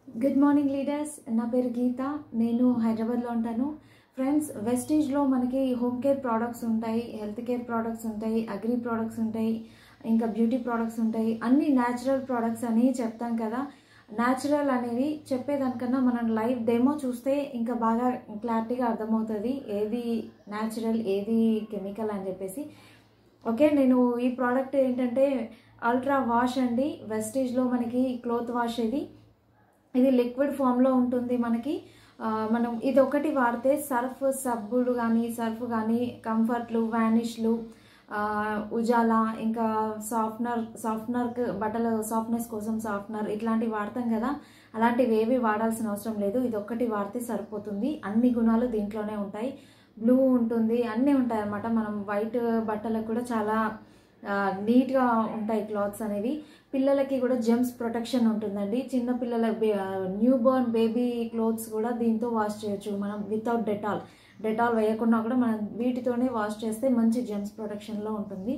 good morning leaders నా పేరు గీత నేను హైదరాబాద్లో ఉంటాను ఫ్రెండ్స్ వెస్టీజ్లో మనకి హోమ్ కేర్ ప్రోడక్ట్స్ ఉంటాయి హెల్త్ కేర్ ప్రోడక్ట్స్ ఉంటాయి అగ్రి ప్రోడక్ట్స్ ఉంటాయి ఇంకా బ్యూటీ ప్రోడక్ట్స్ ఉంటాయి అన్ని న్యాచురల్ ప్రోడక్ట్స్ అని చెప్తాం కదా న్యాచురల్ అనేది చెప్పేదానికన్నా మనం లైవ్ డెమో చూస్తే ఇంకా బాగా క్లారిటీగా అర్థమవుతుంది ఏది న్యాచురల్ ఏది కెమికల్ అని చెప్పేసి ఓకే నేను ఈ ప్రోడక్ట్ ఏంటంటే అల్ట్రా వాష్ అండి వెస్టీజ్లో మనకి క్లోత్ వాష్ ఇది ఇది లిక్విడ్ ఫామ్లో ఉంటుంది మనకి ఆ, మనం ఇది ఒకటి వాడితే సర్ఫ్ సబ్బులు కానీ సర్ఫ్ కానీ కంఫర్ట్లు వ్యానిష్లు ఆ, ఉజాలా ఇంకా సాఫ్ట్నర్ సాఫ్ట్నర్ బట్టల సాఫ్ట్నెస్ కోసం సాఫ్ట్నర్ ఇట్లాంటివి వాడతాం కదా అలాంటివి ఏవి వాడాల్సిన అవసరం లేదు ఇది ఒక్కటి వాడితే సరిపోతుంది అన్ని గుణాలు దీంట్లోనే ఉంటాయి బ్లూ ఉంటుంది అన్నీ ఉంటాయి అన్నమాట మనం వైట్ బట్టలకు కూడా చాలా ఆ, నీట్గా ఉంటాయి క్లాత్స్ అనేవి పిల్లలకి కూడా జెమ్స్ ప్రొటెక్షన్ ఉంటుందండి చిన్న పిల్లల న్యూ బోర్న్ బేబీ క్లోత్స్ కూడా దీంతో వాష్ చేయొచ్చు మనం వితౌట్ డెటాల్ డెటాల్ వేయకుండా కూడా మనం వీటితోనే వాష్ చేస్తే మంచి జెమ్స్ ప్రొటెక్షన్లో ఉంటుంది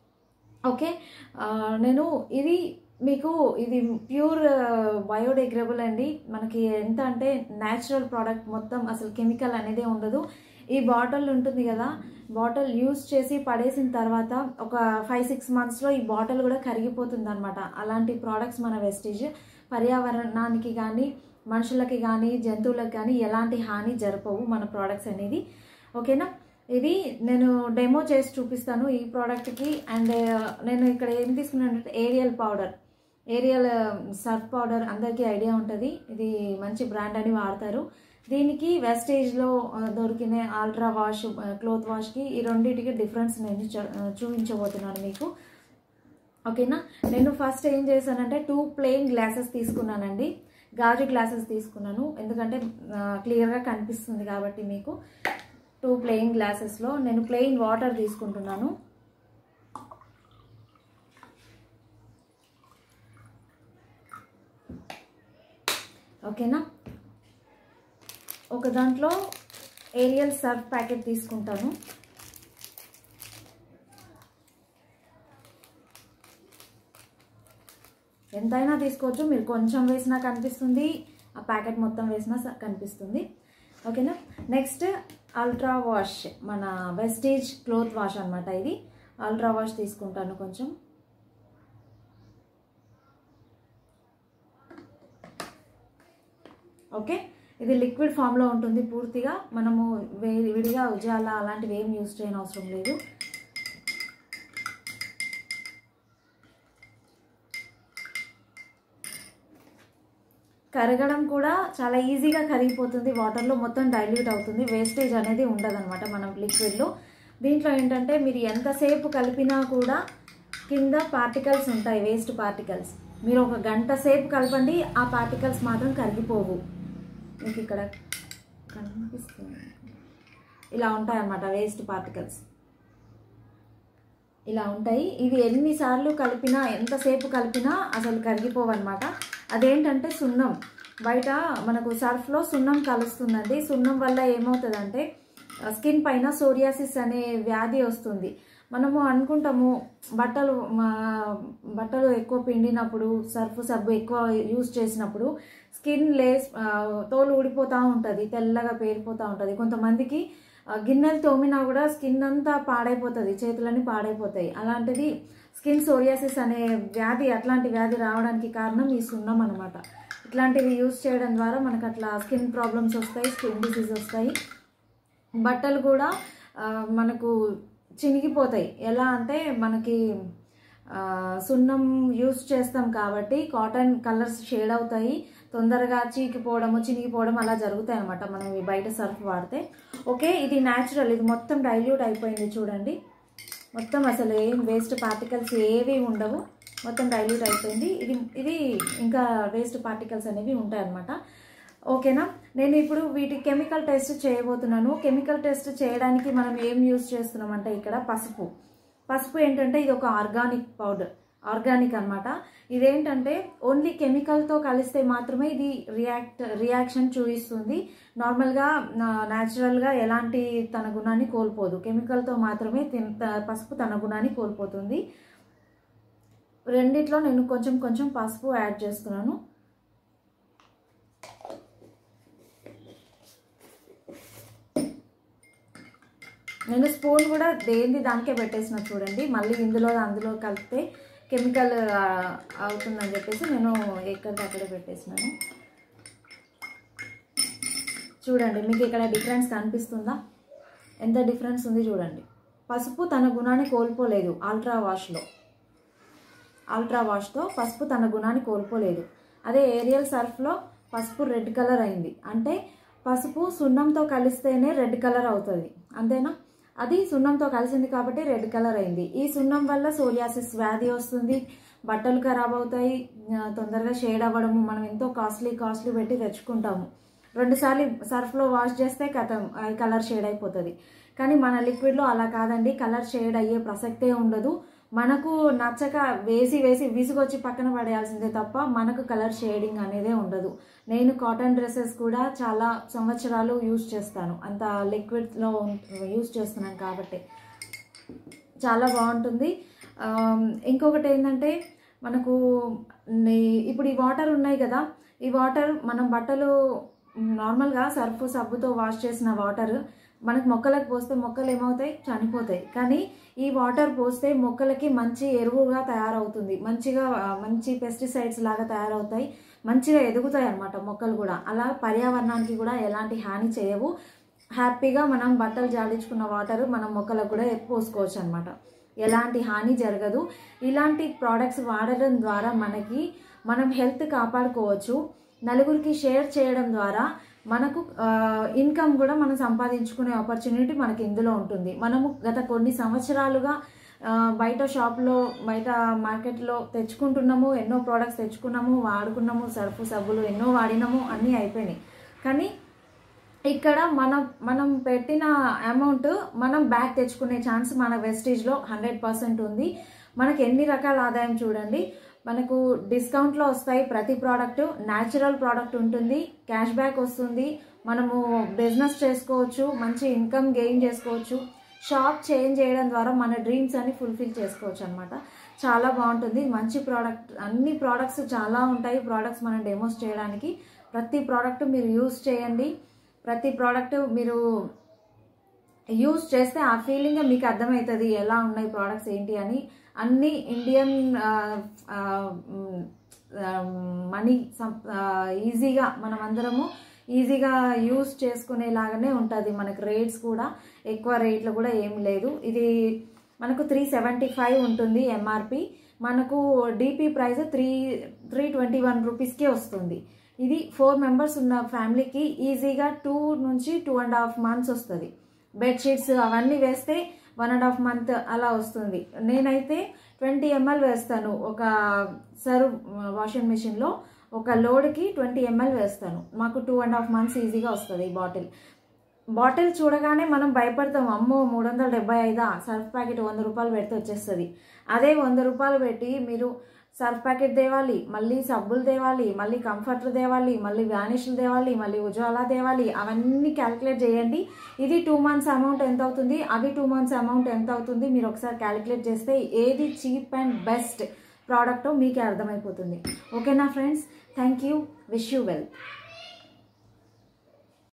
ఓకే ఆ, నేను ఇది మీకు ఇది ప్యూర్ బయోడిగ్రేబుల్ అండి మనకి ఎంత అంటే న్యాచురల్ ప్రోడక్ట్ మొత్తం అసలు కెమికల్ అనేదే ఉండదు ఈ బాటిల్ ఉంటుంది కదా బాటిల్ యూస్ చేసి పడేసిన తర్వాత ఒక ఫైవ్ సిక్స్ మంత్స్లో ఈ బాటిల్ కూడా కరిగిపోతుంది అనమాట అలాంటి ప్రోడక్ట్స్ మన వెస్టేజ్ పర్యావరణానికి కానీ మనుషులకి కానీ జంతువులకు కానీ ఎలాంటి హాని జరపవు మన ప్రోడక్ట్స్ అనేది ఓకేనా ఇది నేను డెమో చేసి చూపిస్తాను ఈ ప్రోడక్ట్కి అండ్ నేను ఇక్కడ ఏం తీసుకున్నానంటే Ariel powder Ariel surf powder అందరికీ ఐడియా ఉంటుంది ఇది మంచి బ్రాండ్ అని వాడతారు దీనికి వెస్టేజ్లో దొరికిన ఆల్ట్రా వాష్ క్లోత్ వాష్కి ఈ రెండింటికి డిఫరెన్స్ నేను చ- చూపించబోతున్నాను మీకు ఓకేనా నేను ఫస్ట్ ఏం చేశానంటే టూ ప్లెయిన్ గ్లాసెస్ తీసుకున్నానండి గాజు గ్లాసెస్ తీసుకున్నాను ఎందుకంటే క్లియర్గా కనిపిస్తుంది కాబట్టి మీకు టూ ప్లెయిన్ గ్లాసెస్లో నేను ప్లెయిన్ వాటర్ తీసుకుంటున్నాను ఓకేనా ఒక దాంట్లో ఏరియల్ సర్ఫ్ ప్యాకెట్ తీసుకుంటాను ఎంతైనా తీసుకోవచ్చు మీరు కొంచెం వేసినా కనిపిస్తుంది ఆ ప్యాకెట్ మొత్తం వేసినా స- కనిపిస్తుంది ఓకేనా నెక్స్ట్ అల్ట్రా వాష్ మన వెస్టేజ్ క్లోత్ వాష్ అనమాట ఇది అల్ట్రా వాష్ తీసుకుంటాను కొంచెం ఓకే ఇది లిక్విడ్ ఫామ్లో ఉంటుంది పూర్తిగా మనము వే- విడిగా ఉజాలా అలాంటివి ఏం యూస్ చేయని అవసరం లేదు కరగడం కూడా చాలా ఈజీగా కరిగిపోతుంది వాటర్లో మొత్తం డైల్యూట్ అవుతుంది వేస్టేజ్ అనేది ఉండదన్నమాట మనం లిక్విడ్లో దీంట్లో ఏంటంటే మీరు ఎంతసేపు కలిపినా కూడా కింద పార్టికల్స్ ఉంటాయి వేస్ట్ పార్టికల్స్ మీరు ఒక గంట సేపు కలపండి ఆ పార్టికల్స్ మాత్రం కరిగిపోవు మీకు ఇక్కడ కనిపిస్తుంది ఇలా ఉంటాయి అన్నమాట వేస్ట్ పార్టికల్స్ ఇలా ఉంటాయి ఇవి ఎన్నిసార్లు కలిపినా ఎంతసేపు కలిపినా అసలు కరిగిపోవన్నమాట అదేంటంటే సున్నం బయట మనకు సర్ఫ్లో సున్నం కలుస్తుందండి సున్నం వల్ల ఏమవుతుందంటే స్కిన్ పైన సోరియాసిస్ అనే వ్యాధి వస్తుంది మనము అనుకుంటాము బట్టలు మా- బట్టలు ఎక్కువ పిండినప్పుడు సర్ఫ్ సబ్బు ఎక్కువ యూజ్ చేసినప్పుడు స్కిన్ లేస్ ఆ, తోలు ఊడిపోతూ ఉంటుంది తెల్లగా పేరిపోతూ ఉంటుంది కొంతమందికి ఆ, గిన్నెలు తోమినా కూడా స్కిన్ అంతా పాడైపోతుంది చేతులన్నీ పాడైపోతాయి అలాంటిది స్కిన్ సోరియాసిస్ అనే వ్యాధి అట్లాంటి వ్యాధి రావడానికి కారణం ఈ సున్నం అనమాట ఇట్లాంటివి యూజ్ చేయడం ద్వారా మనకు అట్లా స్కిన్ ప్రాబ్లమ్స్ వస్తాయి స్కిన్ డిసీజ్ వస్తాయి బట్టలు కూడా ఆ, మనకు చినిగిపోతాయి ఎలా అంటే మనకి ఆ, సున్నం యూస్ చేస్తాం కాబట్టి కాటన్ కలర్స్ షేడ్ అవుతాయి తొందరగా చీకిపోవడము చినిగిపోవడం అలా జరుగుతాయి అనమాట మనం ఈ బయట సర్ఫ్ వాడితే ఓకే ఇది న్యాచురల్ ఇది మొత్తం డైల్యూట్ అయిపోయింది చూడండి మొత్తం అసలు ఏం వేస్ట్ పార్టికల్స్ ఏవి ఉండవు మొత్తం డైల్యూట్ అయిపోయింది ఇది ఇది ఇంకా వేస్ట్ పార్టికల్స్ అనేవి ఉంటాయి అన్నమాట ఓకేనా నేను ఇప్పుడు వీటి కెమికల్ టెస్ట్ చేయబోతున్నాను కెమికల్ టెస్ట్ చేయడానికి మనం ఏం యూజ్ చేస్తున్నాం అంటే ఇక్కడ పసుపు పసుపు ఏంటంటే ఇది ఒక ఆర్గానిక్ పౌడర్ ఆర్గానిక్ అన్నమాట ఇదేంటంటే ఓన్లీ కెమికల్తో కలిస్తే మాత్రమే ఇది రియాక్ట్ రియాక్షన్ చూపిస్తుంది నార్మల్గా న్యాచురల్గా ఎలాంటి తన గుణాన్ని కోల్పోదు కెమికల్తో మాత్రమే తిన్- త- పసుపు తన గుణాన్ని కోల్పోతుంది రెండిట్లో నేను కొంచెం కొంచెం పసుపు యాడ్ చేస్తున్నాను నేను స్పూన్ కూడా దేంది దానికే పెట్టేసిన చూడండి మళ్ళీ ఇందులో అందులో కలిపితే కెమికల్ ఆ, అవుతుందని చెప్పేసి నేను ఎక్కడికి అక్కడే పెట్టేసినాను చూడండి మీకు ఇక్కడ డిఫరెన్స్ కనిపిస్తుందా ఎంత డిఫరెన్స్ ఉంది చూడండి పసుపు తన గుణాన్ని కోల్పోలేదు అల్ట్రా వాష్లో అల్ట్రా వాష్తో పసుపు తన గుణాన్ని కోల్పోలేదు అదే ఏరియల్ సర్ఫ్లో పసుపు రెడ్ కలర్ అయింది అంటే పసుపు సున్నంతో కలిస్తేనే రెడ్ కలర్ అవుతుంది అంతేనా అది సున్నంతో కలిసింది కాబట్టి రెడ్ కలర్ అయింది ఈ సున్నం వల్ల సోరియాసిస్ వ్యాధి వస్తుంది బట్టలు ఖరాబ్ అవుతాయి ఆ, తొందరగా షేడ్ అవ్వడము మనం ఎంతో కాస్ట్లీ కాస్ట్లీ పెట్టి తెచ్చుకుంటాము రెండుసార్లు సర్ఫ్లో వాష్ చేస్తే కథం కలర్ షేడ్ అయిపోతుంది కానీ మన లిక్విడ్లో అలా కాదండి కలర్ షేడ్ అయ్యే ప్రసక్తే ఉండదు మనకు నచ్చక వేసి వేసి విసుగొచ్చి పక్కన పడేయాల్సిందే తప్ప మనకు కలర్ షేడింగ్ అనేదే ఉండదు నేను కాటన్ డ్రెస్సెస్ కూడా చాలా సంవత్సరాలు యూజ్ చేస్తాను అంత లిక్విడ్లో యూజ్ చేస్తున్నాను కాబట్టి చాలా బాగుంటుంది ఆమ్, ఇంకొకటి ఏంటంటే మనకు నే- ఇప్పుడు ఈ వాటర్ ఉన్నాయి కదా ఈ వాటర్ మనం బట్టలు నార్మల్గా సర్ఫ్ సబ్బుతో వాష్ చేసిన వాటర్ మనకు మొక్కలకు పోస్తే మొక్కలు ఏమవుతాయి చనిపోతాయి కానీ ఈ వాటర్ పోస్తే మొక్కలకి మంచి ఎరువుగా తయారవుతుంది మంచిగా ఆ, మంచి పెస్టిసైడ్స్ లాగా తయారవుతాయి మంచిగా ఎదుగుతాయి అన్నమాట మొక్కలు కూడా అలా పర్యావరణానికి కూడా ఎలాంటి హాని చేయవు హ్యాపీగా మనం బట్టలు జాడించుకున్న వాటర్ మనం మొక్కలకు కూడా పోసుకోవచ్చు అనమాట ఎలాంటి హాని జరగదు ఇలాంటి ప్రోడక్ట్స్ వాడడం ద్వారా మనకి మనం హెల్త్ కాపాడుకోవచ్చు నలుగురికి షేర్ చేయడం ద్వారా మనకు ఇన్కమ్ కూడా మనం సంపాదించుకునే ఆపర్చునిటీ మనకి ఇందులో ఉంటుంది మనము గత కొన్ని సంవత్సరాలుగా ఆ, బయట షాప్లో బయట మార్కెట్లో తెచ్చుకుంటున్నాము ఎన్నో ప్రోడక్ట్స్ తెచ్చుకున్నాము వాడుకున్నాము సర్ఫు సబ్బులు ఎన్నో వాడినాము అన్నీ అయిపోయినాయి కానీ ఇక్కడ మనం మనం పెట్టిన అమౌంట్ మనం బ్యాక్ తెచ్చుకునే ఛాన్స్ మన వెస్టేజ్లో హండ్రెడ్ పర్సెంట్ ఉంది మనకి ఎన్ని రకాల ఆదాయం చూడండి మనకు డిస్కౌంట్లో వస్తాయి ప్రతి ప్రోడక్ట్ న్యాచురల్ ప్రోడక్ట్ ఉంటుంది క్యాష్ బ్యాక్ వస్తుంది మనము బిజినెస్ చేసుకోవచ్చు మంచి ఇన్కమ్ గెయిన్ చేసుకోవచ్చు షాప్ చేంజ్ చేయడం ద్వారా మన డ్రీమ్స్ అన్ని ఫుల్ఫిల్ చేసుకోవచ్చు అనమాట చాలా బాగుంటుంది మంచి ప్రోడక్ట్ అన్ని ప్రోడక్ట్స్ చాలా ఉంటాయి ప్రోడక్ట్స్ మనం డెమోస్ చేయడానికి ప్రతి ప్రోడక్ట్ మీరు యూస్ చేయండి ప్రతి ప్రోడక్ట్ మీరు యూస్ చేస్తే ఆ ఫీలింగ్ మీకు అర్థమవుతుంది ఎలా ఉన్నాయి ప్రోడక్ట్స్ ఏంటి అని అన్ని ఇండియన్ మనీ ఈజీగా మనం అందరము ఈజీగా యూస్ చేసుకునేలాగానే ఉంటుంది మనకు రేట్స్ కూడా ఎక్కువ రేట్లు కూడా ఏం లేదు ఇది మనకు త్రీ సెవెంటీ ఫైవ్ ఉంటుంది ఎంఆర్పి మనకు DP price three three twenty one రూపీస్కే వస్తుంది ఇది ఫోర్ మెంబర్స్ ఉన్న ఫ్యామిలీకి ఈజీగా టూ నుంచి టూ అండ్ హాఫ్ మంత్స్ వస్తుంది బెడ్షీట్స్ అవన్నీ వేస్తే వన్ అండ్ హాఫ్ మంత్ అలా వస్తుంది నేనైతే ట్వంటీ ఎంఎల్ వేస్తాను ఒక సర్వ్ వాషింగ్ మిషన్లో ఒక లోడ్కి ట్వంటీ ఎంఎల్ వేస్తాను మాకు టూ అండ్ హాఫ్ మంత్స్ ఈజీగా వస్తుంది ఈ బాటిల్ బాటిల్ చూడగానే మనం భయపడతాం అమ్మో మూడు వందల డెబ్బై ఐదా సర్ఫ్ ప్యాకెట్ వంద రూపాయలు పెడితే వచ్చేస్తుంది అదే వంద రూపాయలు పెట్టి మీరు సర్ఫ్ ప్యాకెట్ తేవాలి మళ్ళీ సబ్బులు తేవాలి మళ్ళీ కంఫర్ట్లు తేవాలి మళ్ళీ వ్యానిష్లు తేవాలి మళ్ళీ ఉజ్వాలా తేవాలి అవన్నీ క్యాలిక్యులేట్ చేయండి ఇది టూ మంత్స్ అమౌంట్ ఎంత అవుతుంది అవి టూ మంత్స్ అమౌంట్ ఎంత అవుతుంది మీరు ఒకసారి క్యాలిక్యులేట్ చేస్తే ఏది చీప్ అండ్ బెస్ట్ ప్రోడక్టో మీకే అర్థమైపోతుంది ఓకేనా friends thank you wish you well